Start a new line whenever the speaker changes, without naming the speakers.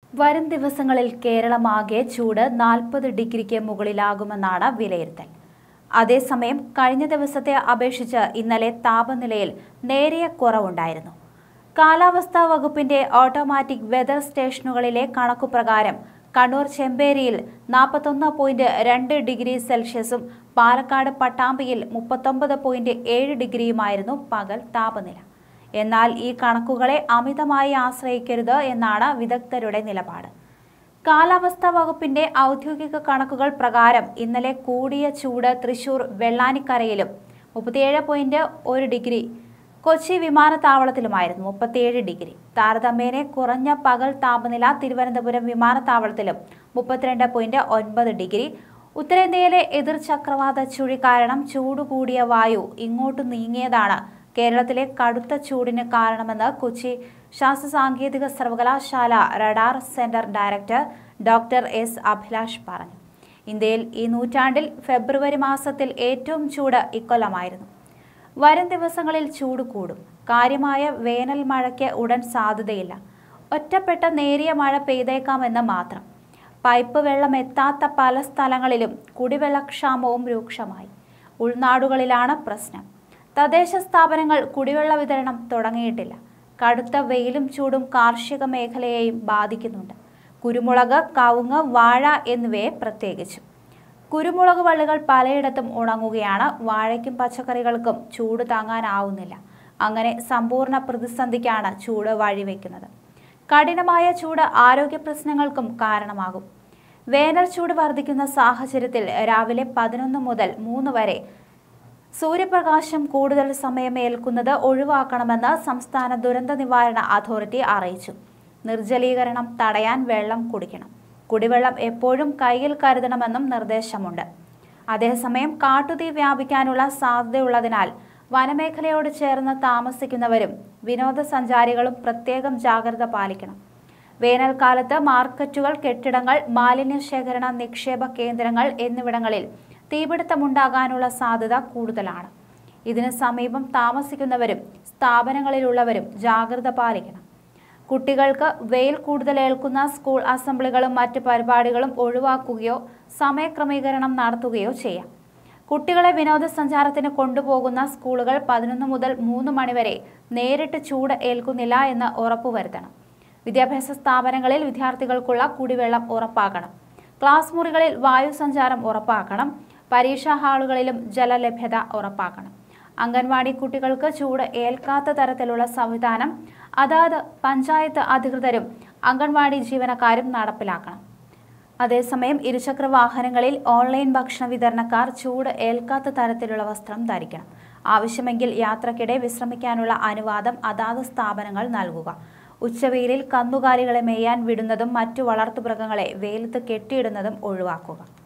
വരും ദിവസങ്ങളിൽ കേരളമാകെ ചൂട് നാൽപ്പത് ഡിഗ്രിക്ക് മുകളിലാകുമെന്നാണ് വിലയിരുത്തൽ അതേസമയം കഴിഞ്ഞ ദിവസത്തെ അപേക്ഷിച്ച് ഇന്നലെ താപനിലയിൽ നേരിയ കുറവുണ്ടായിരുന്നു കാലാവസ്ഥാ വകുപ്പിന്റെ ഓട്ടോമാറ്റിക് വെതർ സ്റ്റേഷനുകളിലെ കണക്കുപ്രകാരം കണ്ണൂർ ചെമ്പേരിയിൽ നാൽപ്പത്തൊന്ന് പോയിന്റ് രണ്ട് ഡിഗ്രി സെൽഷ്യസും പാലക്കാട് പട്ടാമ്പിയിൽ മുപ്പത്തൊമ്പത് പോയിന്റ് ഏഴ് ഡിഗ്രിയുമായിരുന്നു പകൽ താപനില എന്നാൽ ഈ കണക്കുകളെ അമിതമായി ആശ്രയിക്കരുത് എന്നാണ് വിദഗ്ധരുടെ നിലപാട് കാലാവസ്ഥാ വകുപ്പിന്റെ ഔദ്യോഗിക കണക്കുകൾ പ്രകാരം ഇന്നലെ കൂടിയ ചൂട് തൃശൂർ വെള്ളാനിക്കരയിലും മുപ്പത്തിയേഴ് പോയിന്റ് ഒരു ഡിഗ്രി കൊച്ചി വിമാനത്താവളത്തിലുമായിരുന്നു മുപ്പത്തിയേഴ് ഡിഗ്രി താരതമ്യേന കുറഞ്ഞ പകൽ താപനില തിരുവനന്തപുരം വിമാനത്താവളത്തിലും മുപ്പത്തിരണ്ട് പോയിന്റ് ഒൻപത് ഡിഗ്രി ഉത്തരേന്ത്യയിലെ എതിർ ചക്രവാത ചുഴി കാരണം ചൂട് കൂടിയ വായു ഇങ്ങോട്ട് നീങ്ങിയതാണ് കേരളത്തിലെ കടുത്ത ചൂടിന് കാരണമെന്ന് കൊച്ചി ശാസ്ത്ര സാങ്കേതിക സർവകലാശാല radar centre director doctor S Abhilash പറഞ്ഞു ഇന്ത്യയിൽ ഈ നൂറ്റാണ്ടിൽ ഫെബ്രുവരി മാസത്തിൽ ഏറ്റവും ചൂട് ഇക്കൊല്ലമായിരുന്നു വരും ദിവസങ്ങളിൽ ചൂട് കൂടും കാര്യമായ വേനൽ മഴയ്ക്ക് ഉടൻ സാധ്യതയില്ല ഒറ്റപ്പെട്ട നേരിയ മഴ പെയ്തേക്കാമെന്ന് മാത്രം പൈപ്പ് വെള്ളം എത്താത്ത പല സ്ഥലങ്ങളിലും കുടിവെള്ളക്ഷാമവും രൂക്ഷമായി ഉൾനാടുകളിലാണ് പ്രശ്നം തദ്ദേശ സ്ഥാപനങ്ങൾ കുടിവെള്ള വിതരണം തുടങ്ങിയിട്ടില്ല കടുത്ത വെയിലും ചൂടും കാർഷിക മേഖലയെയും ബാധിക്കുന്നുണ്ട് കുരുമുളക് കവുങ്ങ് വാഴ എന്നിവയെ പ്രത്യേകിച്ചും കുരുമുളക് വള്ളികൾ പലയിടത്തും ഉണങ്ങുകയാണ് വാഴയ്ക്കും പച്ചക്കറികൾക്കും ചൂട് താങ്ങാനാവുന്നില്ല അങ്ങനെ സമ്പൂർണ്ണ പ്രതിസന്ധിക്കാണ് ചൂട് വഴിവെക്കുന്നത് കഠിനമായ ചൂട് ആരോഗ്യ പ്രശ്നങ്ങൾക്കും കാരണമാകും വേനൽ ചൂട് വർദ്ധിക്കുന്ന സാഹചര്യത്തിൽ രാവിലെ പതിനൊന്ന് മുതൽ മൂന്ന് വരെ സൂര്യപ്രകാശം കൂടുതൽ സമയം ഏൽക്കുന്നത് ഒഴിവാക്കണമെന്ന് സംസ്ഥാന ദുരന്ത നിവാരണ അതോറിറ്റി അറിയിച്ചു നിർജ്ജലീകരണം തടയാൻ വെള്ളം കുടിക്കണം കുടിവെള്ളം എപ്പോഴും കയ്യിൽ കരുതണമെന്നും നിർദ്ദേശമുണ്ട് അതേസമയം കാട്ടുതീ വ്യാപിക്കാനുള്ള സാധ്യതയുള്ളതിനാൽ വനമേഖലയോട് ചേർന്ന് താമസിക്കുന്നവരും വിനോദസഞ്ചാരികളും പ്രത്യേകം ജാഗ്രത പാലിക്കണം വേനൽക്കാലത്ത് മാർക്കറ്റുകൾ കെട്ടിടങ്ങൾ മാലിന്യ ശേഖരണ നിക്ഷേപ കേന്ദ്രങ്ങൾ എന്നിവിടങ്ങളിൽ തീപിടുത്തമുണ്ടാകാനുള്ള സാധ്യത കൂടുതലാണ് ഇതിന് സമീപം താമസിക്കുന്നവരും സ്ഥാപനങ്ങളിലുള്ളവരും ജാഗ്രത പാലിക്കണം കുട്ടികൾക്ക് വെയിൽ കൂടുതൽ ഏൽക്കുന്ന സ്കൂൾ അസംബ്ലികളും മറ്റ് പരിപാടികളും ഒഴിവാക്കുകയോ സമയക്രമീകരണം നടത്തുകയോ ചെയ്യാം കുട്ടികളെ വിനോദസഞ്ചാരത്തിന് കൊണ്ടുപോകുന്ന സ്കൂളുകൾ പതിനൊന്ന് മുതൽ മൂന്ന് മണിവരെ നേരിട്ട് ചൂട് ഏൽക്കുന്നില്ല എന്ന് ഉറപ്പുവരുത്തണം വിദ്യാഭ്യാസ സ്ഥാപനങ്ങളിൽ വിദ്യാർത്ഥികൾക്കുള്ള കുടിവെള്ളം ഉറപ്പാക്കണം ക്ലാസ് മുറികളിൽ വായു സഞ്ചാരം ഉറപ്പാക്കണം പരീക്ഷാ ഹാളുകളിലും ജലലഭ്യത ഉറപ്പാക്കണം അംഗൻവാടി കുട്ടികൾക്ക് ചൂട് ഏൽക്കാത്ത തരത്തിലുള്ള സംവിധാനം അതാത് പഞ്ചായത്ത് അധികൃതരും അംഗൻവാടി ജീവനക്കാരും നടപ്പിലാക്കണം അതേസമയം ഇരുചക്ര വാഹനങ്ങളിൽ ഓൺലൈൻ ഭക്ഷണ വിതരണക്കാർ ചൂട് ഏൽക്കാത്ത തരത്തിലുള്ള വസ്ത്രം ധരിക്കണം ആവശ്യമെങ്കിൽ യാത്രക്കിടെ വിശ്രമിക്കാനുള്ള അനുവാദം അതാത് സ്ഥാപനങ്ങൾ നൽകുക ഉച്ചവെയിലിൽ കന്നുകാലികളെ മേയാൻ വിടുന്നതും മറ്റു വളർത്തുമൃഗങ്ങളെ വെയിലത്ത് കെട്ടിയിടുന്നതും ഒഴിവാക്കുക